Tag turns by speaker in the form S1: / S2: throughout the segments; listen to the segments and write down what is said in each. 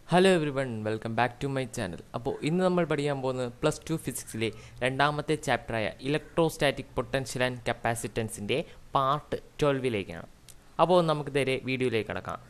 S1: hello everyone welcome back to my channel അപ്പോൾ ഇന്ന് നമ്മൾ പഠിക്കാൻ പോകുന്നത് പ്ലസ് ടു ഫിസിക്സിലെ രണ്ടാമത്തെ ചാപ്റ്ററായ ഇലക്ട്രോസ്റ്റാറ്റിക് പൊട്ടൻഷ്യൽ ആൻഡ് കപ്പാസിറ്റൻസിൻ്റെ പാർട്ട് ട്വൽവിലേക്കാണ് അപ്പോൾ നമുക്ക് നേരെ വീഡിയോയിലേക്ക് കിടക്കാം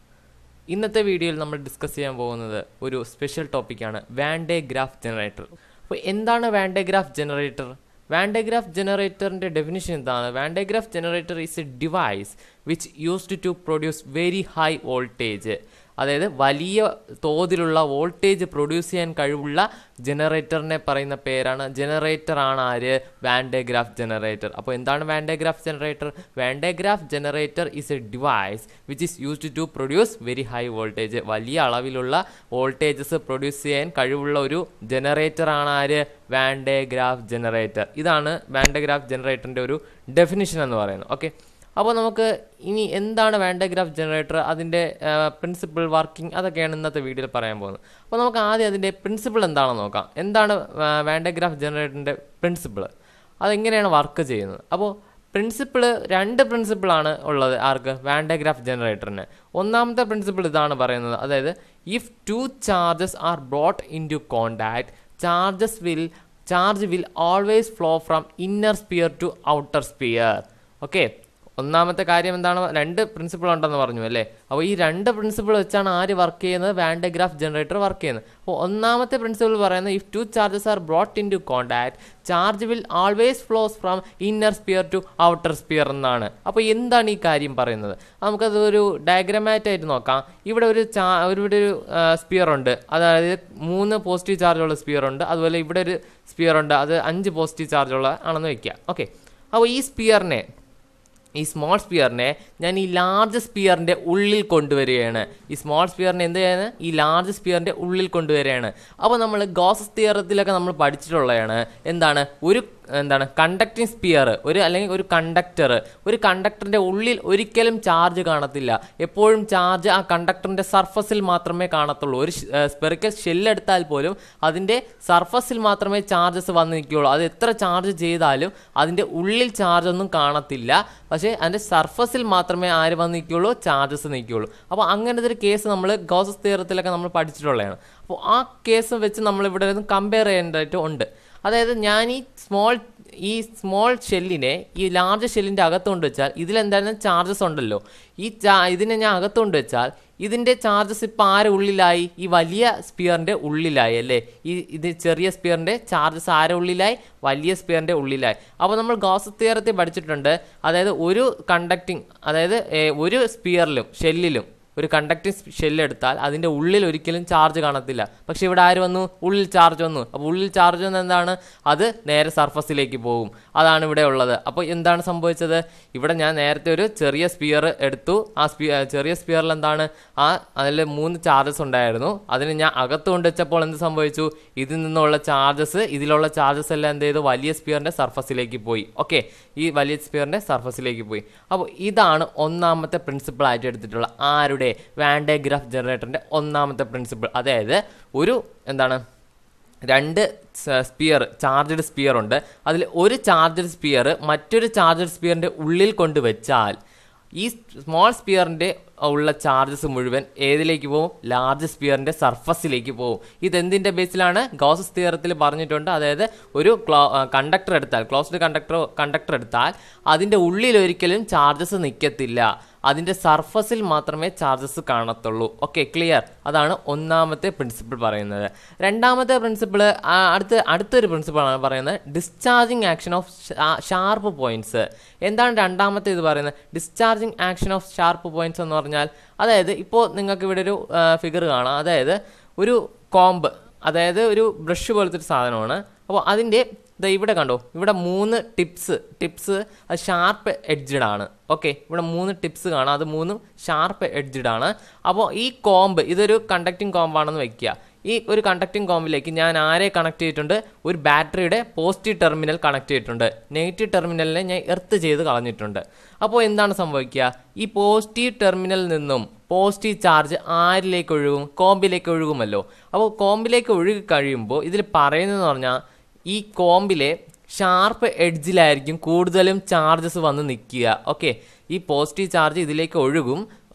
S1: ഇന്നത്തെ വീഡിയോയിൽ നമ്മൾ ഡിസ്കസ് ചെയ്യാൻ പോകുന്നത് ഒരു സ്പെഷ്യൽ ടോപ്പിക്കാണ് വാൻഡേ ഗ്രാഫ് ജനറേറ്റർ അപ്പോൾ എന്താണ് Van de Graaff generator Van de Graaff ജനറേറ്ററിൻ്റെ ഡെഫിനിഷൻ എന്താണ് Van de Graaff generator is a device which used to produce very high voltage അതായത് വലിയ തോതിലുള്ള വോൾട്ടേജ് പ്രൊഡ്യൂസ് ചെയ്യാൻ കഴിവുള്ള ജനറേറ്ററിനെ പറയുന്ന പേരാണ് ജനറേറ്റർ ആണ് ആര് വാൻഡേഗ്രാഫ് ജനറേറ്റർ അപ്പോൾ എന്താണ് Van de Graaff generator Van de Graaff generator is a device which is used to produce very high voltage വലിയ അളവിലുള്ള വോൾട്ടേജസ് പ്രൊഡ്യൂസ് ചെയ്യാൻ കഴിവുള്ള ഒരു ജനറേറ്റർ ആണ് ആര് വാൻഡേഗ്രാഫ് ജനറേറ്റർ ഇതാണ് വാൻഡേഗ്രാഫ് ജനറേറ്ററിൻ്റെ ഒരു ഡെഫിനിഷൻ എന്ന് പറയുന്നത് ഓക്കെ അപ്പോൾ നമുക്ക് ഇനി എന്താണ് വാൻഡഗ്രാഫ് ജനറേറ്റർ അതിൻ്റെ പ്രിൻസിപ്പിൾ വർക്കിംഗ് അതൊക്കെയാണ് ഇന്നത്തെ വീഡിയോയിൽ പറയാൻ പോകുന്നത് അപ്പോൾ നമുക്ക് ആദ്യം അതിൻ്റെ പ്രിൻസിപ്പിൾ എന്താണെന്ന് നോക്കാം എന്താണ് വാൻഡഗ്രാഫ് ജനറേറ്ററിൻ്റെ പ്രിൻസിപ്പിൾ അതെങ്ങനെയാണ് വർക്ക് ചെയ്യുന്നത് അപ്പോൾ പ്രിൻസിപ്പിൾ രണ്ട് പ്രിൻസിപ്പിളാണ് ഉള്ളത് ആർക്ക് വാൻഡഗ്രാഫ് ജനറേറ്ററിന് ഒന്നാമത്തെ പ്രിൻസിപ്പിൾ ഇതാണ് പറയുന്നത് അതായത് if two charges are brought into contact charges will charge will always flow from inner sphere to outer sphere okay ഒന്നാമത്തെ കാര്യം എന്താണ് രണ്ട് പ്രിൻസിപ്പിൾ ഉണ്ടെന്ന് പറഞ്ഞു അല്ലേ അപ്പോൾ ഈ രണ്ട് പ്രിൻസിപ്പിൾ വെച്ചാണ് ആര് വർക്ക് ചെയ്യുന്നത് വാൻഡഗ്രാഫ് ജനറേറ്റർ വർക്ക് ചെയ്യുന്നത് അപ്പോൾ ഒന്നാമത്തെ പ്രിൻസിപ്പിൾ പറയുന്നത് if two charges are brought into contact charge will always flows from inner sphere to outer sphere എന്നാണ് അപ്പോൾ എന്താണ് ഈ കാര്യം പറയുന്നത് നമുക്കത് ഒരു ഡയഗ്രമാറ്റ് ആയിട്ട് നോക്കാം ഇവിടെ ഒരു ചാ ഇവിടെ ഒരു സ്പിയർ ഉണ്ട് അതായത് മൂന്ന് പോസിറ്റീവ് ചാർജുള്ള സ്പിയർ ഉണ്ട് അതുപോലെ ഇവിടെ ഒരു സ്പിയർ ഉണ്ട് അത് അഞ്ച് പോസിറ്റീവ് ചാർജുള്ള ആണെന്ന് വയ്ക്കുക ഓക്കെ അപ്പോൾ ഈ സ്പിയറിനെ ഈ സ്മോൾ സ്പിയറിനെ ഞാൻ ഈ ലാർജ് സ്പിയറിൻ്റെ ഉള്ളിൽ കൊണ്ടുവരികയാണ് ഈ സ്മോൾ സ്പിയറിനെ എന്ത് ചെയ്യാണ് ഈ ലാർജ് സ്പിയറിൻ്റെ ഉള്ളിൽ കൊണ്ടുവരികയാണ് അപ്പോൾ നമ്മൾ ഗോസസ് തിയറത്തിലൊക്കെ നമ്മൾ പഠിച്ചിട്ടുള്ളതാണ് എന്താണ് ഒരു എന്താണ് കണ്ടക്ടിങ് സ്പിയർ ഒരു അല്ലെങ്കിൽ ഒരു കണ്ടക്ടർ ഒരു കണ്ടക്ടറിൻ്റെ ഉള്ളിൽ ഒരിക്കലും ചാർജ് കാണത്തില്ല എപ്പോഴും ചാർജ് ആ കണ്ടക്ടറിൻ്റെ സർഫസിൽ മാത്രമേ കാണത്തുള്ളൂ ഒരു സ്പെറിക്കൽ ഷെല്ലെടുത്താൽ പോലും അതിൻ്റെ സർഫസിൽ മാത്രമേ ചാർജസ് വന്ന് നിൽക്കുകയുള്ളൂ അത് എത്ര ചാർജ് ചെയ്താലും അതിൻ്റെ ഉള്ളിൽ ചാർജ് ഒന്നും കാണത്തില്ല പക്ഷേ അതിൻ്റെ സർഫസിൽ മാത്രമേ ആര് വന്ന് നിൽക്കുകയുള്ളൂ ചാർജസ് നിൽക്കുകയുള്ളൂ അപ്പോൾ അങ്ങനത്തെ ഒരു കേസ് നമ്മൾ ഗോസസ് തിയറത്തിലൊക്കെ നമ്മൾ പഠിച്ചിട്ടുള്ളതാണ് അപ്പോൾ ആ കേസ് വെച്ച് നമ്മൾ ഇവിടെ കമ്പയർ ചെയ്യേണ്ടതായിട്ട് ഉണ്ട് അതായത് ഞാൻ ഈ സ്മോൾ ഈ സ്മോൾ ഷെല്ലിനെ ഈ ലാർജ് ഷെല്ലിൻ്റെ അകത്തുകൊണ്ട് വെച്ചാൽ ഇതിലെന്തായാലും ചാർജസ് ഉണ്ടല്ലോ ഈ ചാ ഇതിനെ ഞാൻ അകത്തുകൊണ്ട് വെച്ചാൽ ഇതിൻ്റെ ചാർജസ് ഇപ്പോൾ ആരെ ഉള്ളിലായി ഈ വലിയ സ്പിയറിൻ്റെ ഉള്ളിലായി അല്ലേ ഈ ഇത് ചെറിയ സ്പിയറിൻ്റെ ചാർജസ് ആരെ ഉള്ളിലായി വലിയ സ്പിയറിൻ്റെ ഉള്ളിലായി അപ്പോൾ നമ്മൾ ഗോസ് തിയറത്തിൽ പഠിച്ചിട്ടുണ്ട് അതായത് ഒരു കണ്ടക്റ്റിംഗ് അതായത് ഒരു സ്പിയറിലും ഷെല്ലിലും ഒരു കണ്ടക്റ്റിംഗ് ഷെല്ല് എടുത്താൽ അതിൻ്റെ ഉള്ളിൽ ഒരിക്കലും ചാർജ് കാണത്തില്ല പക്ഷെ ഇവിടെ ആര് വന്നു ഉള്ളിൽ ചാർജ് വന്നു അപ്പോൾ ഉള്ളിൽ ചാർജ് വന്ന എന്താണ് അത് നേരെ സർഫസിലേക്ക് പോകും അതാണ് ഇവിടെ ഉള്ളത് അപ്പോൾ എന്താണ് സംഭവിച്ചത് ഇവിടെ ഞാൻ നേരത്തെ ഒരു ചെറിയ സ്പിയർ എടുത്തു ആ സ്പി ചെറിയ സ്പിയറിൽ എന്താണ് ആ അതിൽ മൂന്ന് ചാർജസ് ഉണ്ടായിരുന്നു അതിന് ഞാൻ അകത്ത് കൊണ്ട് വെച്ചപ്പോൾ എന്ത് സംഭവിച്ചു ഇതിൽ നിന്നുള്ള ചാർജസ് ഇതിലുള്ള ചാർജസ് എല്ലാം എന്ത് ചെയ്തു വലിയ സ്പിയറിൻ്റെ സർഫസിലേക്ക് പോയി ഓക്കെ ഈ വലിയ സ്പിയറിൻ്റെ സർഫസിലേക്ക് പോയി അപ്പോൾ ഇതാണ് ഒന്നാമത്തെ പ്രിൻസിപ്പിൾ ആയിട്ട് എടുത്തിട്ടുള്ള ആരുടെ വാൻഡേഗ്രാഫ് ജനറേറ്ററിൻ്റെ ഒന്നാമത്തെ പ്രിൻസിപ്പിൾ അതായത് ഒരു എന്താണ് രണ്ട് സ്പിയർ ചാർജഡ് സ്പിയർ ഉണ്ട് അതിൽ ഒരു ചാർജഡ് സ്പിയർ മറ്റൊരു ചാർജഡ് സ്പിയറിൻ്റെ ഉള്ളിൽ കൊണ്ട് വെച്ചാൽ ഈ സ്മോൾ സ്പിയറിൻ്റെ ഉള്ള ചാർജസ് മുഴുവൻ ഏതിലേക്ക് പോകും ലാർജ് സ്പിയറിൻ്റെ സർഫസിലേക്ക് പോകും ഇതെന്തിൻ്റെ ബേസിലാണ് ഗോസസ് തിയറത്തിൽ പറഞ്ഞിട്ടുണ്ട് അതായത് ഒരു ക്ലോ കണ്ടക്ടർ എടുത്താൽ ക്ലോസ്ഡ് കണ്ടക്ടർ കണ്ടക്ടർ എടുത്താൽ അതിൻ്റെ ഉള്ളിൽ ഒരിക്കലും ചാർജസ് നിൽക്കത്തില്ല അതിൻ്റെ സർഫസിൽ മാത്രമേ ചാർജസ് കാണത്തുള്ളൂ ഓക്കെ ക്ലിയർ അതാണ് ഒന്നാമത്തെ പ്രിൻസിപ്പിൾ പറയുന്നത് രണ്ടാമത്തെ പ്രിൻസിപ്പിൾ അടുത്ത അടുത്തൊരു പ്രിൻസിപ്പിളാണ് പറയുന്നത് discharging action of sharp points എന്താണ് രണ്ടാമത്തെ ഇത് പറയുന്നത് discharging action of sharp points എന്ന് പറഞ്ഞാൽ അതായത് ഇപ്പോൾ നിങ്ങൾക്ക് ഇവിടെ ഒരു ഫിഗർ കാണാം അതായത് ഒരു കോമ്പ് അതായത് ഒരു ബ്രഷ് പോലത്തെ ഒരു സാധനമാണ് അപ്പോൾ അതിൻ്റെ ഇതാ ഇവിടെ കണ്ടോ ഇവിടെ മൂന്ന് ടിപ്സ് ടിപ്സ് അത് ഷാർപ്പ് എഡ്ജഡ് ആണ് ഓക്കെ ഇവിടെ മൂന്ന് ടിപ്സ് കാണാം അത് മൂന്നും ഷാർപ്പ് എഡ്ജഡ് ആണ് അപ്പോൾ ഈ കോമ്പ് ഇതൊരു കണ്ടക്റ്റിംഗ് കോമ്പാണെന്ന് വെക്കുക ഈ ഒരു കണ്ടക്റ്റിംഗ് കോമ്പിലേക്ക് ഞാൻ ആരെ കണക്ട് ചെയ്തിട്ടുണ്ട് ഒരു ബാറ്ററിയുടെ പോസിറ്റീവ് ടെർമിനൽ കണക്ട് ചെയ്തിട്ടുണ്ട് നെഗറ്റീവ് ടെർമിനലിനെ ഞാൻ എർത്ത് ചെയ്ത് കളഞ്ഞിട്ടുണ്ട് അപ്പോൾ എന്താണ് സംഭവിക്കുക ഈ പോസിറ്റീവ് ടെർമിനലിൽ നിന്നും പോസിറ്റീവ് ചാർജ് ആരിലേക്ക് ഒഴുകും കോമ്പിലേക്ക് ഒഴുകുമല്ലോ അപ്പോൾ കോമ്പിലേക്ക് ഒഴുകി കഴിയുമ്പോൾ ഇതിൽ പറയുന്നതെന്ന് പറഞ്ഞാൽ ഈ കോമ്പിലെ ഷാർപ്പ് എഡ്ജിലായിരിക്കും കൂടുതലും ചാർജസ് വന്ന് നിൽക്കുക ഓക്കെ ഈ പോസിറ്റീവ് ചാർജ് ഇതിലേക്ക് ഒഴുകും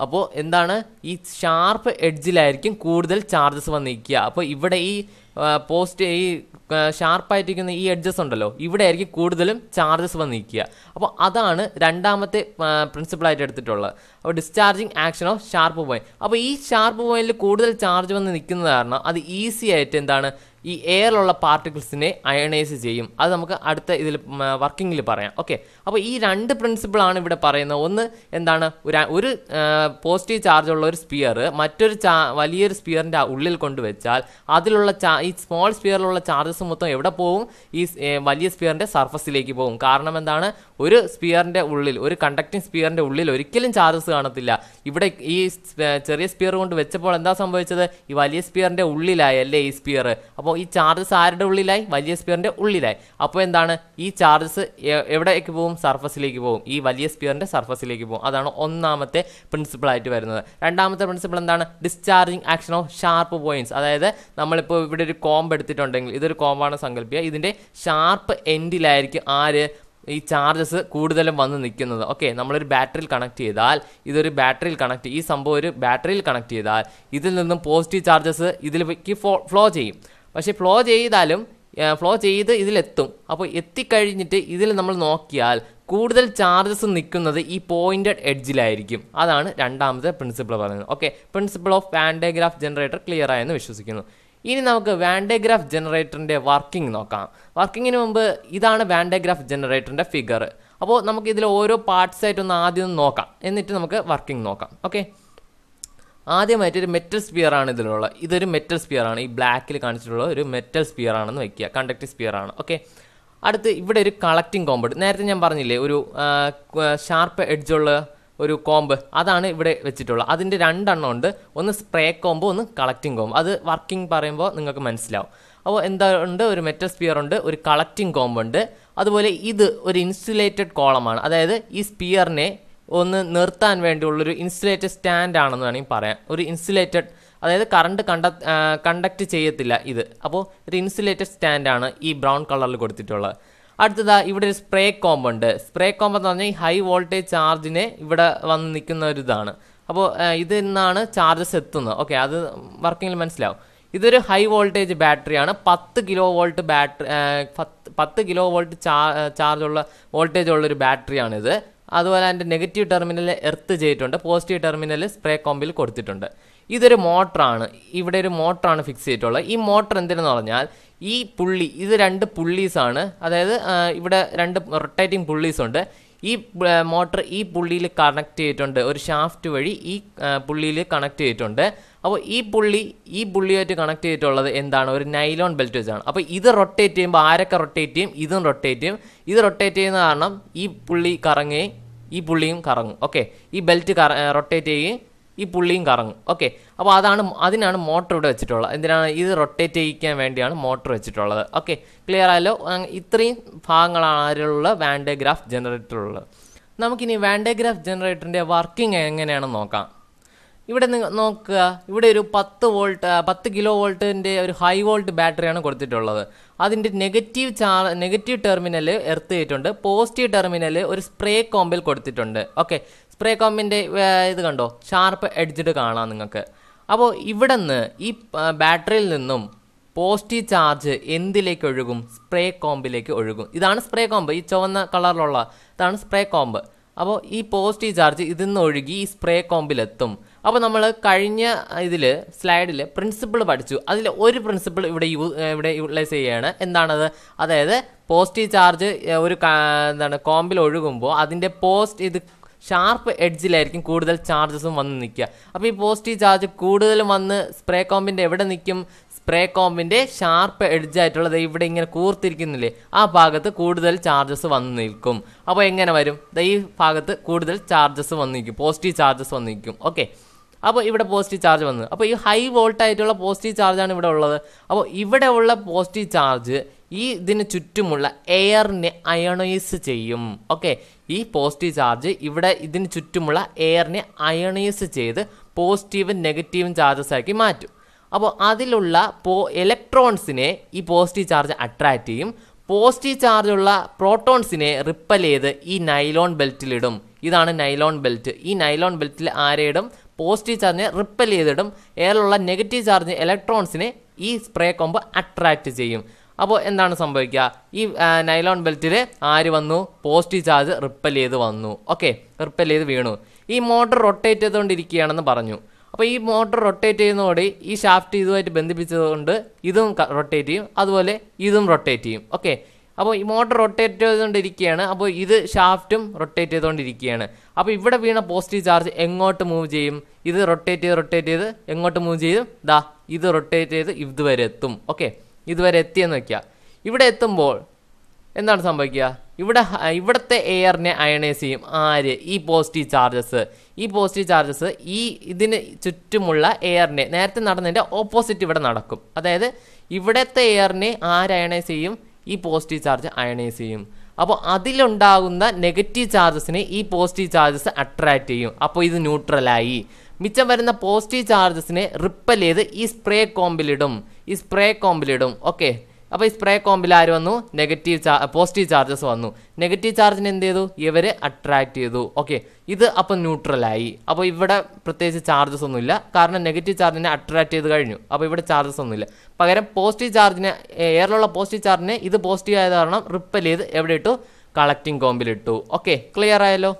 S1: അപ്പോൾ എന്താണ് ഈ ഷാർപ്പ് എഡ്ജിലായിരിക്കും കൂടുതൽ ചാർജസ് വന്ന് നിൽക്കുക അപ്പോൾ ഇവിടെ ഈ പോസ്റ്റ് ഈ ഷാർപ്പായിട്ടിരിക്കുന്ന ഈ എഡ്ജസ് ഉണ്ടല്ലോ ഇവിടെ ആയിരിക്കും കൂടുതലും ചാർജസ് വന്ന് നിൽക്കുക അപ്പോൾ അതാണ് രണ്ടാമത്തെ പ്രിൻസിപ്പിളായിട്ട് എടുത്തിട്ടുള്ളത് അപ്പോൾ discharging action of sharp point അപ്പോൾ ഈ ഷാർപ്പ് പോയിന്റിൽ കൂടുതൽ ചാർജ് വന്ന് നിൽക്കുന്നത് കാരണം അത് ഈസി ആയിട്ട് എന്താണ് ഈ എയറിലുള്ള പാർട്ടിക്കിൾസിനെ അയണൈസ് ചെയ്യും അത് നമുക്ക് അടുത്ത ഇതിൽ വർക്കിങ്ങിൽ പറയാം ഓക്കെ അപ്പോൾ ഈ രണ്ട് പ്രിൻസിപ്പിളാണ് ഇവിടെ പറയുന്നത് ഒന്ന് എന്താണ് ഒരു ഒരു പോസിറ്റീവ് ചാർജ് ഉള്ള ഒരു സ്പിയർ മറ്റൊരു ചാ വലിയൊരു സ്പിയറിൻ്റെ ഉള്ളിൽ കൊണ്ടുവച്ചാൽ അതിലുള്ള ചാ ഈ സ്മോൾ സ്പിയറിലുള്ള ചാർജസ് മൊത്തം എവിടെ പോകും ഈ സ്- ഏ, വലിയ സ്പിയറിൻ്റെ സർഫസിലേക്ക് പോകും കാരണം എന്താണ് ഒരു സ്പിയറിൻ്റെ ഉള്ളിൽ ഒരു കണ്ടക്ടിങ് സ്പിയറിൻ്റെ ഉള്ളിൽ ഒരിക്കലും ചാർജസ് കാണത്തില്ല ഇവിടെ ഈ സ്- ചെറിയ സ്പിയർ കൊണ്ട് വെച്ചപ്പോൾ എന്താ സംഭവിച്ചത് ഈ വലിയ സ്പിയറിൻ്റെ ഉള്ളിലായി അല്ലേ ഈ സ്പിയർ അപ്പോൾ ഈ ചാർജസ് ആരുടെ ഉള്ളിലായി വലിയ സ്പിയറിൻ്റെ ഉള്ളിലായി അപ്പോൾ എന്താണ് ഈ ചാർജസ് എവിടേക്ക് പോകും സർഫസിലേക്ക് പോകും ഈ വലിയ സ്പിയറിൻ്റെ സർഫസിലേക്ക് പോകും അതാണ് ഒന്നാമത്തെ പ്രിൻസിപ്പിൾ ആയിട്ട് വരുന്നത് രണ്ടാമത്തെ പ്രിൻസിപ്പിൾ എന്താണ് discharging action of sharp points അതായത് നമ്മളിപ്പോൾ ഇവിടെ ഒരു കോമ്പ് എടുത്തിട്ടുണ്ടെങ്കിൽ ഇതൊരു കോമ്പാണ് സങ്കല്പിക്കുക ഇതിൻ്റെ ഷാർപ്പ് എൻഡിലായിരിക്കും ആര് ഈ ചാർജസ് കൂടുതലും വന്ന് നിൽക്കുന്നത് ഓക്കെ നമ്മളൊരു ബാറ്ററിയിൽ കണക്ട് ചെയ്താൽ ഇതൊരു ബാറ്ററിയിൽ കണക്ട് ഈ സംഭവം ഒരു ബാറ്ററിയിൽ കണക്ട് ചെയ്താൽ ഇതിൽ നിന്നും പോസിറ്റീവ് ചാർജസ് ഇതിലേക്ക് ഫ്ലോ ചെയ്യും പക്ഷേ ഫ്ലോ ചെയ്താലും ഫ്ലോ ചെയ്ത് ഇതിലെത്തും അപ്പോൾ എത്തിക്കഴിഞ്ഞിട്ട് ഇതിൽ നമ്മൾ നോക്കിയാൽ കൂടുതൽ ചാർജസ് നിൽക്കുന്നത് ഈ പോയിന്റഡ് എഡ്ജിലായിരിക്കും അതാണ് രണ്ടാമത്തെ പ്രിൻസിപ്പിൾ പറയുന്നത് okay principle of Van de Graaff generator clear ആയെന്ന് വിശ്വസിക്കുന്നു ഇനി നമുക്ക് വാൻഡേഗ്രാഫ് ജനറേറ്ററിൻ്റെ വർക്കിംഗ് നോക്കാം വർക്കിങ്ങിന് മുമ്പ് ഇതാണ് വാൻഡേഗ്രാഫ് ജനറേറ്ററിൻ്റെ ഫിഗർ അപ്പോൾ നമുക്ക് ഇതിൽ ഓരോ പാർട്സ് ആയിട്ടൊന്ന് ആദ്യം ഒന്ന് നോക്കാം എന്നിട്ട് നമുക്ക് വർക്കിംഗ് നോക്കാം ഓക്കെ ആദ്യമായിട്ട് ഒരു മെറ്റൽ സ്പിയർ ആണ് ഇതിലുള്ളത് ഇതൊരു മെറ്റൽ സ്പിയർ ആണ് ഈ ബ്ലാക്കിൽ കാണിച്ചിട്ടുള്ള ഒരു മെറ്റൽ സ്പിയർ ആണെന്ന് വെക്കുക കണ്ടക്ടീവ് സ്പിയർ ആണ് ഓക്കെ അടുത്ത് ഇവിടെ ഒരു കളക്റ്റിംഗ് കോമ്പ് നേരത്തെ ഞാൻ പറഞ്ഞില്ലേ ഒരു ഷാർപ്പ് എഡ്ജുള്ള ഒരു കോമ്പ് അതാണ് ഇവിടെ വെച്ചിട്ടുള്ളത് അതിൻ്റെ രണ്ടെണ്ണം ഉണ്ട് ഒന്ന് സ്പ്രേ കോമ്പ് ഒന്ന് കളക്റ്റിംഗ് കോമ്പ് അത് വർക്കിംഗ് പറയുമ്പോൾ നിങ്ങൾക്ക് മനസ്സിലാവും അപ്പോൾ എന്താ ഉണ്ട് ഒരു മെറ്റൽ സ്പിയർ ഉണ്ട് ഒരു കളക്റ്റിംഗ് കോമ്പ് ഉണ്ട് അതുപോലെ ഇത് ഒരു ഇൻസുലേറ്റഡ് കോളമാണ് അതായത് ഈ സ്പിയറിനെ ഒന്ന് നിർത്താൻ വേണ്ടിയുള്ളൊരു ഇൻസുലേറ്റഡ് സ്റ്റാൻഡ് ആണെന്ന് വേണമെങ്കിൽ പറയാം ഒരു ഇൻസുലേറ്റഡ് അതായത് കറണ്ട് കണ്ട കണ്ടക്ട് ചെയ്യത്തില്ല ഇത് അപ്പോൾ ഒരു ഇൻസുലേറ്റഡ് സ്റ്റാൻഡാണ് ഈ ബ്രൗൺ കളറിൽ കൊടുത്തിട്ടുള്ളത് അടുത്തതാ ഇവിടെ ഒരു സ്പ്രേ കോമ്പ് ഉണ്ട് സ്പ്രേ കോമ്പ് എന്ന് പറഞ്ഞാൽ ഈ ഹൈ വോൾട്ടേജ് ചാർജിനെ ഇവിടെ വന്ന് നിൽക്കുന്ന ഒരു ഇതാണ് അപ്പോൾ ഇതിൽ നിന്നാണ് ചാർജസ് എത്തുന്നത് ഓക്കെ അത് വർക്കിങ്ങിൽ മനസ്സിലാവും ഇതൊരു ഹൈ വോൾട്ടേജ് ബാറ്ററിയാണ് പത്ത് കിലോ വോൾട്ട് ബാറ്ററി പത്ത് കിലോ വോൾട്ട് ചാർജ് ഉള്ള വോൾട്ടേജ് ഉള്ള ഒരു ബാറ്ററിയാണിത് അതുപോലെ അതിൻ്റെ നെഗറ്റീവ് ടെർമിനൽ എർത്ത് ചെയ്തിട്ടുണ്ട് പോസിറ്റീവ് ടെർമിനൽ സ്പ്രേ കോമ്പിൽ കൊടുത്തിട്ടുണ്ട് ഇതൊരു മോട്ടറാണ് ഇവിടെ ഒരു മോട്ടറാണ് ഫിക്സ് ചെയ്തിട്ടുള്ളത് ഈ മോട്ടർ എന്തിനെന്ന് പറഞ്ഞാൽ ഈ പുള്ളി ഇത് രണ്ട് പുള്ളീസാണ് അതായത് ആ, ഇവിടെ രണ്ട് റൊട്ടേറ്റിംഗ് പുള്ളീസ് ഉണ്ട് ഈ മോട്ടർ ഈ പുള്ളിയിൽ കണക്ട് ചെയ്തിട്ടുണ്ട് ഒരു ഷാഫ്റ്റ് വഴി ഈ പുള്ളിയിൽ കണക്ട് ചെയ്തിട്ടുണ്ട് അപ്പോൾ ഈ പുള്ളി ഈ പുള്ളിയായിട്ട് കണക്ട് ചെയ്തിട്ടുള്ളത് എന്താണ് ഒരു നൈലോൺ ബെൽറ്റ് വെച്ചാണ് അപ്പോൾ ഇത് റൊട്ടേറ്റ് ചെയ്യുമ്പോൾ ആരൊക്കെ റൊട്ടേറ്റ് ചെയ്യും ഇതും റൊട്ടേറ്റ് ചെയ്യും ഇത് റൊട്ടേറ്റ് ചെയ്യുന്ന കാരണം ഈ പുള്ളി കറങ്ങുകയും ഈ പുള്ളിയും കറങ്ങും ഓക്കെ ഈ ബെൽറ്റ് കറ റൊട്ടേറ്റ് ചെയ്യുകയും ഈ പുള്ളിയും കറങ്ങും ഓക്കെ അപ്പോൾ അതാണ് അതിനാണ് മോട്ടർ ഇവിടെ വെച്ചിട്ടുള്ളത് എന്തിനാണ് ഇത് റൊട്ടേറ്റ് ചെയ്യിക്കാൻ വേണ്ടിയാണ് മോട്ടർ വെച്ചിട്ടുള്ളത് ഓക്കെ ക്ലിയർ ആയല്ലോ അങ് ഇത്രയും ഭാഗങ്ങളാണ് അതിലുള്ള വാൻഡേഗ്രാഫ് ജനറേറ്ററുള്ളത് നമുക്കിനി വാൻഡേഗ്രാഫ് ജനറേറ്ററിൻ്റെ വർക്കിംഗ് എങ്ങനെയാണെന്ന് നോക്കാം ഇവിടെ നിങ്ങൾ നോക്കുക ഇവിടെ ഒരു പത്ത് വോൾട്ട് ആ, പത്ത് കിലോ വോൾട്ടിൻ്റെ ഒരു ഹൈ വോൾട്ട് ബാറ്ററിയാണ് കൊടുത്തിട്ടുള്ളത് അതിൻ്റെ നെഗറ്റീവ് ചാർ നെഗറ്റീവ് ടെർമിനൽ എർത്ത് ചെയ്തിട്ടുണ്ട് പോസിറ്റീവ് ടെർമിനൽ ഒരു സ്പ്രേ കോമ്പിൽ കൊടുത്തിട്ടുണ്ട് ഓക്കെ സ്പ്രേ കോമ്പിൻ്റെ ഇത് കണ്ടോ ഷാർപ്പ് എഡ്ജ്ഡ് കാണാം നിങ്ങൾക്ക് അപ്പോൾ ഇവിടെ നിന്ന് ഈ ആ, ബാറ്ററിയിൽ നിന്നും പോസിറ്റീവ് ചാർജ് എന്തിലേക്ക് ഒഴുകും സ്പ്രേ കോമ്പിലേക്ക് ഒഴുകും ഇതാണ് സ്പ്രേ കോമ്പ് ഈ ചുവന്ന കളറിലുള്ള ഇതാണ് സ്പ്രേ കോമ്പ് അപ്പോൾ ഈ പോസിറ്റീവ് ചാർജ് ഇതിൽ നിന്ന് ഒഴുകി ഈ സ്പ്രേ കോമ്പിലെത്തും അപ്പോൾ നമ്മൾ കഴിഞ്ഞ ഇതിൽ സ്ലൈഡിൽ പ്രിൻസിപ്പിൾ പഠിച്ചു അതിൽ ഒരു പ്രിൻസിപ്പിൾ ഇവിടെ യൂ ഇവിടെ യൂട്ടിലൈസ് ചെയ്യുകയാണ് എന്താണത് അതായത് പോസിറ്റീവ് ചാർജ് ഒരു കാ- എന്താണ് കോമ്പിൽ ഒഴുകുമ്പോൾ അതിൻ്റെ പോസ്റ്റ് ഇത് ഷാർപ്പ് എഡ്ജിലായിരിക്കും കൂടുതൽ ചാർജസും വന്ന് നിൽക്കുക അപ്പോൾ ഈ പോസിറ്റീവ് ചാർജ് കൂടുതലും വന്ന് സ്പ്രേ കോമ്പിൻ്റെ എവിടെ നിൽക്കും സ്പ്രേ കോമ്പിൻ്റെ ഷാർപ്പ് എഡ്ജായിട്ടുള്ളത് ഇവിടെ ഇങ്ങനെ കൂർത്തിരിക്കുന്നില്ലേ ആ ഭാഗത്ത് കൂടുതൽ ചാർജസ് വന്ന് നിൽക്കും അപ്പോൾ എങ്ങനെ വരും ദേ ഈ ഭാഗത്ത് കൂടുതൽ ചാർജസ് വന്ന് നിൽക്കും പോസിറ്റീവ് ചാർജസ് വന്ന് നിൽക്കും ഓക്കെ അപ്പോൾ ഇവിടെ പോസിറ്റീവ് ചാർജ് വന്നു അപ്പോൾ ഈ ഹൈ വോൾട്ട് ആയിട്ടുള്ള പോസിറ്റീവ് ചാർജാണ് ഇവിടെ ഉള്ളത് അപ്പോൾ ഇവിടെ ഉള്ള പോസിറ്റീവ് ചാർജ് ഈ ഇതിന് ചുറ്റുമുള്ള എയറിനെ അയണൈസ് ചെയ്യും ഓക്കെ ഈ പോസിറ്റീവ് ചാർജ് ഇവിടെ ഇതിന് ചുറ്റുമുള്ള എയറിനെ അയണൈസ് ചെയ്ത് പോസിറ്റീവും നെഗറ്റീവും ചാർജസ് ആക്കി മാറ്റും അപ്പോൾ അതിലുള്ള പോ ഇലക്ട്രോൺസിനെ ഈ പോസിറ്റീവ് ചാർജ് അട്രാക്റ്റ് ചെയ്യും പോസിറ്റീവ് ചാർജുള്ള പ്രോട്ടോൺസിനെ റിപ്പൽ ചെയ്ത് ഈ നൈലോൺ ബെൽറ്റിലിടും ഇതാണ് നൈലോൺ ബെൽറ്റ് ഈ നൈലോൺ ബെൽറ്റിൽ ആരെയിടും പോസിറ്റീവ് ചാർജിനെ റിപ്പൽ ചെയ്തിടും എയറിലുള്ള നെഗറ്റീവ് ചാർജ് ഇലക്ട്രോൺസിനെ ഈ സ്പ്രേ കൊമ്പ് അട്രാക്റ്റ് ചെയ്യും അപ്പോൾ എന്താണ് സംഭവിക്കുക ഈ ആ, നൈലോൺ ബെൽറ്റിൽ ആര് വന്നു പോസിറ്റീവ് ചാർജ് റിപ്പൽ ചെയ്ത് വന്നു ഓക്കെ റിപ്പൽ ചെയ്ത് വീണു ഈ മോട്ടർ റൊട്ടേറ്റ് ചെയ്തുകൊണ്ടിരിക്കുകയാണെന്ന് പറഞ്ഞു അപ്പോൾ ഈ മോട്ടർ റൊട്ടേറ്റ് ചെയ്യുന്നതോടെ ഈ ഷാഫ്റ്റ് ഇതുമായിട്ട് ബന്ധിപ്പിച്ചതുകൊണ്ട് ഇതും റൊട്ടേറ്റ് ചെയ്യും അതുപോലെ ഇതും റൊട്ടേറ്റ് ചെയ്യും ഓക്കെ അപ്പോൾ ഈ മോട്ടർ റൊട്ടേറ്റ് ചെയ്തുകൊണ്ടിരിക്കുകയാണ് അപ്പോൾ ഇത് ഷാഫ്റ്റും റൊട്ടേറ്റ് ചെയ്തുകൊണ്ടിരിക്കുകയാണ് അപ്പോൾ ഇവിടെ വീണ പോസിറ്റീവ് ചാർജ് എങ്ങോട്ട് മൂവ് ചെയ്യും ഇത് റൊട്ടേറ്റ് ചെയ്ത് റൊട്ടേറ്റ് ചെയ്ത് എങ്ങോട്ട് മൂവ് ചെയ്യും ദാ ഇത് റൊട്ടേറ്റ് ചെയ്ത് ഇതുവരെ എത്തും ഓക്കെ ഇതുവരെ എത്തിയെന്ന് വെക്കുക ഇവിടെ എത്തുമ്പോൾ എന്താണ് സംഭവിക്കുക ഇവിടെ ഹ- ഇവിടുത്തെ എയറിനെ അയണൈസ് ചെയ്യും ആര് ഈ പോസിറ്റീവ് ചാർജസ് ഈ പോസിറ്റീവ് ചാർജസ് ഈ ഇതിന് ചുറ്റുമുള്ള എയറിനെ നേരത്തെ നടന്നതിൻ്റെ ഓപ്പോസിറ്റ് ഇവിടെ നടക്കും അതായത് ഇവിടുത്തെ എയറിനെ ആര് അയണൈസ് ചെയ്യും ഈ പോസിറ്റീവ് ചാർജ് അയണൈസ് ചെയ്യും അപ്പോൾ അതിലുണ്ടാകുന്ന നെഗറ്റീവ് ചാർജസിനെ ഈ പോസിറ്റീവ് ചാർജസ് അട്രാക്റ്റ് ചെയ്യും അപ്പോൾ ഇത് ന്യൂട്രലായി മിച്ചം വരുന്ന പോസിറ്റീവ് ചാർജസിനെ റിപ്പൽ ചെയ്ത് ഈ സ്പ്രേ കോമ്പിലിടും ഈ സ്പ്രേ കോമ്പിലിടും ഓക്കെ അപ്പോൾ ഈ സ്പ്രേ കോമ്പിൽ ആര് വന്നു നെഗറ്റീവ് ചാ പോസിറ്റീവ് ചാർജസ് വന്നു നെഗറ്റീവ് ചാർജിന് എന്ത് ചെയ്തു ഇവർ അട്രാക്ട് ചെയ്തു ഓക്കെ ഇത് അപ്പം ന്യൂട്രലായി അപ്പോൾ ഇവിടെ പ്രത്യേകിച്ച് ചാർജസ് ഒന്നുമില്ല കാരണം നെഗറ്റീവ് ചാർജിനെ അട്രാക്ട് ചെയ്ത് കഴിഞ്ഞു അപ്പോൾ ഇവിടെ ചാർജസ് ഒന്നുമില്ല പകരം പോസിറ്റീവ് ചാർജിനെ എയറിലുള്ള പോസിറ്റീവ് ചാർജിനെ ഇത് പോസിറ്റീവ് ആയത് കാരണം റിപ്പൽ ചെയ്ത് എവിടെ ഇട്ടു കളക്റ്റിംഗ് കോമ്പിലിട്ടു ഓക്കെ ക്ലിയർ ആയല്ലോ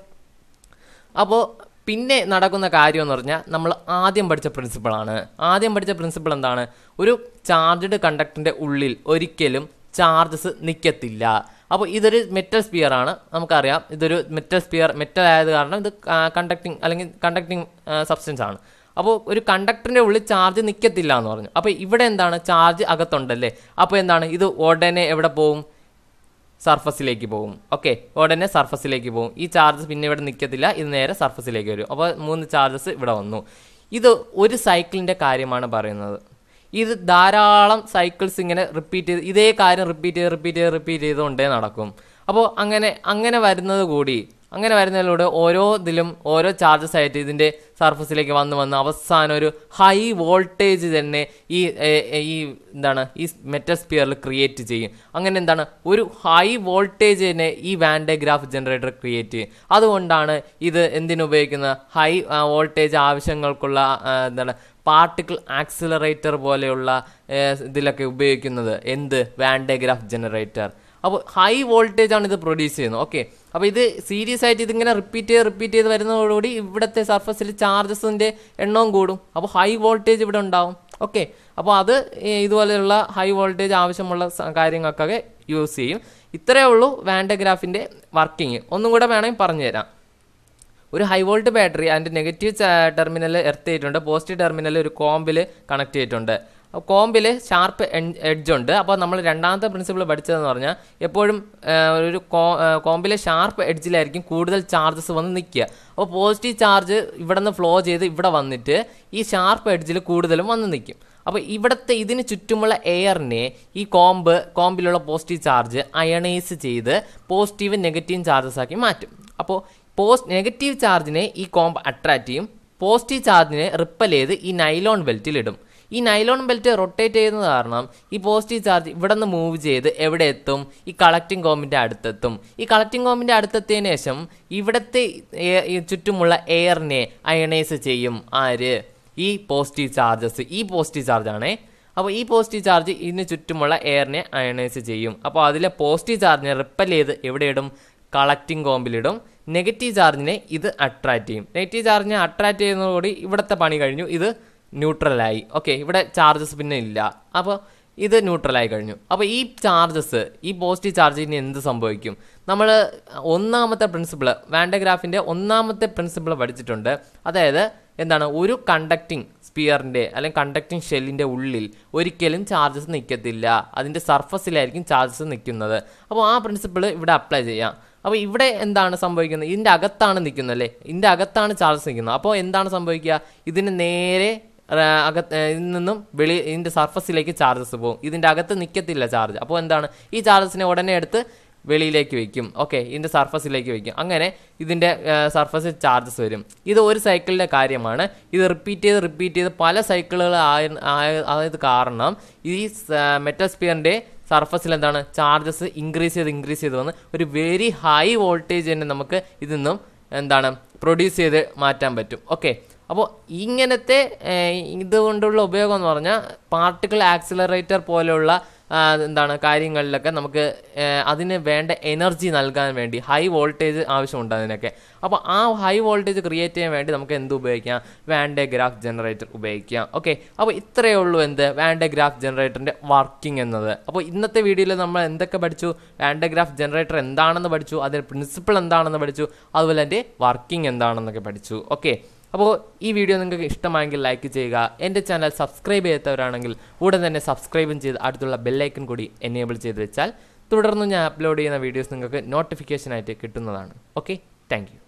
S1: അപ്പോൾ പിന്നെ നടക്കുന്ന കാര്യം എന്ന് പറഞ്ഞാൽ നമ്മൾ ആദ്യം പഠിച്ച പ്രിൻസിപ്പിളാണ് ആദ്യം പഠിച്ച പ്രിൻസിപ്പിൾ എന്താണ് ഒരു ചാർജ്ഡ് കണ്ടക്ടറിൻ്റെ ഉള്ളിൽ ഒരിക്കലും ചാർജസ് നിൽക്കത്തില്ല അപ്പോൾ ഇതൊരു മെറ്റൽ സ്പിയർ ആണ് നമുക്കറിയാം ഇതൊരു മെറ്റൽ സ്പിയർ മെറ്റൽ ആയത് കാരണം ഇത് കണ്ടക്ടിങ് അല്ലെങ്കിൽ കണ്ടക്ടിങ് സബ്സ്റ്റൻസ് ആണ് അപ്പോൾ ഒരു കണ്ടക്ടറിൻ്റെ ഉള്ളിൽ ചാർജ് നിൽക്കത്തില്ല എന്ന് പറഞ്ഞു അപ്പോൾ ഇവിടെ എന്താണ് ചാർജ് അകത്തുണ്ടല്ലേ അപ്പോൾ എന്താണ് ഇത് ഉടനെ എവിടെ പോകും സർഫസിലേക്ക് പോകും ഓക്കെ ഉടനെ സർഫസിലേക്ക് പോകും ഈ ചാർജസ് പിന്നെ ഇവിടെ നിൽക്കത്തില്ല ഇത് നേരെ സർഫസിലേക്ക് വരും അപ്പോൾ മൂന്ന് ചാർജസ് ഇവിടെ വന്നു ഇത് ഒരു സൈക്കിളിൻ്റെ കാര്യമാണ് പറയുന്നത് ഇത് ധാരാളം സൈക്കിൾസ് ഇങ്ങനെ റിപ്പീറ്റ് ചെയ്ത് ഇതേ കാര്യം റിപ്പീറ്റ് ചെയ്ത് റിപ്പീറ്റ് ചെയ്ത് റിപ്പീറ്റ് ചെയ്തുകൊണ്ടേ നടക്കും അപ്പോൾ അങ്ങനെ അങ്ങനെ വരുന്നത് കൂടി അങ്ങനെ വരുന്നതിലൂടെ ഓരോ ഇതിലും ഓരോ ചാർജസ് ആയിട്ട് ഇതിൻ്റെ സർഫസിലേക്ക് വന്ന് വന്ന് അവസാനം ഒരു ഹൈ വോൾട്ടേജ് തന്നെ ഈ ഏ, ഏ, ഈ എന്താണ് ഈ മെറ്റൽ സ്പിയറിൽ ക്രിയേറ്റ് ചെയ്യും അങ്ങനെ എന്താണ് ഒരു ഹൈ വോൾട്ടേജ് തന്നെ ഈ വാൻഡഗ്രാഫ് ജനറേറ്റർ ക്രിയേറ്റ് ചെയ്യും അതുകൊണ്ടാണ് ഇത് എന്തിനു ഉപയോഗിക്കുന്ന ഹൈ വോൾട്ടേജ് ആവശ്യങ്ങൾക്കുള്ള ആ, എന്താണ് പാർട്ടിക്കിൾ ആക്സിലറേറ്റർ പോലെയുള്ള ഏ, ഇതിലൊക്കെ ഉപയോഗിക്കുന്നത് എന്ത് വാൻഡഗ്രാഫ് ജനറേറ്റർ അപ്പോൾ ഹൈ വോൾട്ടേജ് ആണ് ഇത് പ്രൊഡ്യൂസ് ചെയ്യുന്നത് ഓക്കെ അപ്പോൾ ഇത് സീരിയസ് ആയിട്ട് ഇതിങ്ങനെ റിപ്പീറ്റ് ചെയ്ത് റിപ്പീറ്റ് ചെയ്ത് വരുന്നതോടുകൂടി ഇവിടുത്തെ സർഫസിൽ ചാർജസിൻ്റെ എണ്ണവും കൂടും അപ്പോൾ ഹൈ വോൾട്ടേജ് ഇവിടെ ഉണ്ടാവും ഓക്കെ അപ്പോൾ അത് ഈ ഇതുപോലെയുള്ള ഹൈ വോൾട്ടേജ് ആവശ്യമുള്ള സ- കാര്യങ്ങൾക്കൊക്കെ യൂസ് ചെയ്യും ഇത്രയേ ഉള്ളൂ വാൻഡഗ്രാഫിൻ്റെ വർക്കിംഗ് ഒന്നും കൂടെ വേണമെങ്കിൽ പറഞ്ഞു തരാം ഒരു ഹൈ വോൾട്ട് ബാറ്ററി അതിൻ്റെ നെഗറ്റീവ് ടെർമിനൽ എർത്ത് ചെയ്തിട്ടുണ്ട് പോസിറ്റീവ് ടെർമിനൽ ഒരു കോമ്പിൽ കണക്ട് ചെയ്തിട്ടുണ്ട് കോമ്പിൽ ഷാർപ്പ് എഡ്ജ് ഉണ്ട് അപ്പോൾ നമ്മൾ രണ്ടാമത്തെ പ്രിൻസിപ്പിൾ പഠിച്ചതെന്ന് പറഞ്ഞാൽ എപ്പോഴും ആ, ഒരു കോ കോമ്പിലെ ഷാർപ്പ് എഡ്ജിലായിരിക്കും കൂടുതൽ ചാർജസ് വന്ന് നിൽക്കുക അപ്പോൾ പോസിറ്റീവ് ചാർജ് ഇവിടെ നിന്ന് ഫ്ലോ ചെയ്ത് ഇവിടെ വന്നിട്ട് ഈ ഷാർപ്പ് എഡ്ജിൽ കൂടുതലും വന്ന് നിൽക്കും അപ്പോൾ ഇവിടുത്തെ ഇതിന് ചുറ്റുമുള്ള എയറിനെ ഈ കോമ്പ് കോമ്പിലുള്ള പോസിറ്റീവ് ചാർജ് അയണൈസ് ചെയ്ത് പോസിറ്റീവ് നെഗറ്റീവ് ചാർജസ് ആക്കി മാറ്റും അപ്പോൾ പോസ്റ്റ് നെഗറ്റീവ് ചാർജിനെ ഈ കോമ്പ് അട്രാക്റ്റ് ചെയ്യും പോസിറ്റീവ് ചാർജിനെ റിപ്പൽ ചെയ്ത് ഈ നൈലോൺ ബെൽറ്റിൽ ഇടും ഈ നൈലോൺ ബെൽറ്റ് റൊട്ടേറ്റ് ചെയ്യുന്നത് കാരണം ഈ പോസിറ്റീവ് ചാർജ് ഇവിടെ നിന്ന് മൂവ് ചെയ്ത് എവിടെ എത്തും ഈ കളക്റ്റിംഗ് കോമ്പിൻ്റെ അടുത്തെത്തും ഈ കളക്റ്റിംഗ് കോമ്പിൻ്റെ അടുത്തെത്തിയതിനു ശേഷം ഇവിടുത്തെ എ- ഈ ചുറ്റുമുള്ള എയറിനെ അയണൈസ് ചെയ്യും ആര് ഈ പോസിറ്റീവ് ചാർജസ് ഈ പോസിറ്റീവ് ചാർജാണേ അപ്പോൾ ഈ പോസിറ്റീവ് ചാർജ് ഇതിന് ചുറ്റുമുള്ള എയറിനെ അയണൈസ് ചെയ്യും അപ്പോൾ അതിലെ പോസിറ്റീവ് ചാർജിനെ റിപ്പൽ ചെയ്ത് എവിടെ ഇടും കളക്റ്റിംഗ് കോമ്പിലിടും നെഗറ്റീവ് ചാർജിനെ ഇത് അട്രാക്റ്റ് ചെയ്യും നെഗറ്റീവ് ചാർജിനെ അട്രാക്റ്റ് ചെയ്യുന്നതോടുകൂടി ഇവിടുത്തെ പണി കഴിഞ്ഞു ഇത് ന്യൂട്രലായി ഓക്കെ ഇവിടെ ചാർജസ് പിന്നെ ഇല്ല അപ്പോൾ ഇത് ന്യൂട്രലായി കഴിഞ്ഞു അപ്പോൾ ഈ ചാർജസ് ഈ പോസിറ്റീവ് ചാർജിന് എന്ത് സംഭവിക്കും നമ്മൾ ഒന്നാമത്തെ പ്രിൻസിപ്പിൾ വാൻഡഗ്രാഫിൻ്റെ ഒന്നാമത്തെ പ്രിൻസിപ്പിൾ പഠിച്ചിട്ടുണ്ട് അതായത് എന്താണ് ഒരു കണ്ടക്റ്റിംഗ് സ്പിയറിൻ്റെ അല്ലെങ്കിൽ കണ്ടക്റ്റിംഗ് ഷെല്ലിൻ്റെ ഉള്ളിൽ ഒരിക്കലും ചാർജസ് നിൽക്കത്തില്ല അതിൻ്റെ സർഫസിലായിരിക്കും ചാർജസ് നിൽക്കുന്നത് അപ്പോൾ ആ പ്രിൻസിപ്പിൾ ഇവിടെ അപ്ലൈ ചെയ്യാം അപ്പോൾ ഇവിടെ എന്താണ് സംഭവിക്കുന്നത് ഇതിൻ്റെ അകത്താണ് നിൽക്കുന്നത് അല്ലേ ഇതിൻ്റെ അകത്താണ് ചാർജസ് നിൽക്കുന്നത് അപ്പോൾ എന്താണ് സംഭവിക്കുക ഇതിന് നേരെ ആ, അകത്ത് ഇതിൽ നിന്നും വെളി ഇതിൻ്റെ സർഫസിലേക്ക് ചാർജസ് പോകും ഇതിൻ്റെ അകത്ത് നിൽക്കത്തില്ല ചാർജ് അപ്പോൾ എന്താണ് ഈ ചാർജസിനെ ഉടനെ എടുത്ത് വെളിയിലേക്ക് വെക്കും ഓക്കെ ഇതിൻ്റെ സർഫസിലേക്ക് വെക്കും അങ്ങനെ ഇതിൻ്റെ സർഫസിൽ ചാർജസ് വരും ഇത് ഒരു സൈക്കിളിൻ്റെ കാര്യമാണ് ഇത് റിപ്പീറ്റ് ചെയ്ത് റിപ്പീറ്റ് ചെയ്ത് പല സൈക്കിളുകൾ ആയ ആയ- ആയത് കാരണം ഈ മെറ്റൽ സ്പിയറിൻ്റെ സർഫസിൽ എന്താണ് ചാർജസ് ഇൻക്രീസ് ചെയ്ത് ഇൻക്രീസ് ചെയ്ത് വന്ന് ഒരു വെരി ഹൈ വോൾട്ടേജ് തന്നെ നമുക്ക് ഇതിൽ നിന്നും എന്താണ് പ്രൊഡ്യൂസ് ചെയ്ത് മാറ്റാൻ പറ്റും ഓക്കെ അപ്പോൾ ഇങ്ങനത്തെ ഏഹ്, ഇതുകൊണ്ടുള്ള ഉപയോഗം എന്ന് പറഞ്ഞാൽ പാർട്ടിക്കിൾ ആക്സിലറേറ്റർ പോലെയുള്ള ആ, എന്താണ് കാര്യങ്ങളിലൊക്കെ നമുക്ക് ഏഹ്, അതിന് വേണ്ട എനർജി നൽകാൻ വേണ്ടി ഹൈ വോൾട്ടേജ് ആവശ്യമുണ്ട് അതിനൊക്കെ അപ്പോൾ ആ ഹൈ വോൾട്ടേജ് ക്രിയേറ്റ് ചെയ്യാൻ വേണ്ടി നമുക്ക് എന്ത് ഉപയോഗിക്കാം വാൻഡെ ഗ്രാഫ് ജനറേറ്റർ ഉപയോഗിക്കാം ഓക്കെ അപ്പോൾ ഇത്രയേ ഉള്ളൂ എന്ത് വാൻഡെ ഗ്രാഫ് ജനറേറ്ററിൻ്റെ വർക്കിംഗ് എന്നത് അപ്പോൾ ഇന്നത്തെ വീഡിയോയിൽ നമ്മൾ എന്തൊക്കെ പഠിച്ചു വാൻഡെ ഗ്രാഫ് ജനറേറ്റർ എന്താണെന്ന് പഠിച്ചു അതിൻ്റെ പ്രിൻസിപ്പിൾ എന്താണെന്ന് പഠിച്ചു അതുപോലെ അതിൻ്റെ വർക്കിംഗ് എന്താണെന്നൊക്കെ പഠിച്ചു ഓക്കെ അപ്പോൾ ഈ വീഡിയോ നിങ്ങൾക്ക് ഇഷ്ടമായെങ്കിൽ ലൈക്ക് ചെയ്യുക എൻ്റെ ചാനൽ സബ്സ്ക്രൈബ് ചെയ്യാത്തവരാണെങ്കിൽ ഉടൻ തന്നെ സബ്സ്ക്രൈബും ചെയ്ത് അടുത്തുള്ള ബെല്ലൈക്കൺ കൂടി എനേബിൾ ചെയ്ത് വെച്ചാൽ തുടർന്ന് ഞാൻ അപ്ലോഡ് ചെയ്യുന്ന വീഡിയോസ് നിങ്ങൾക്ക് നോട്ടിഫിക്കേഷനായിട്ട് കിട്ടുന്നതാണ് ഓക്കെ താങ്ക്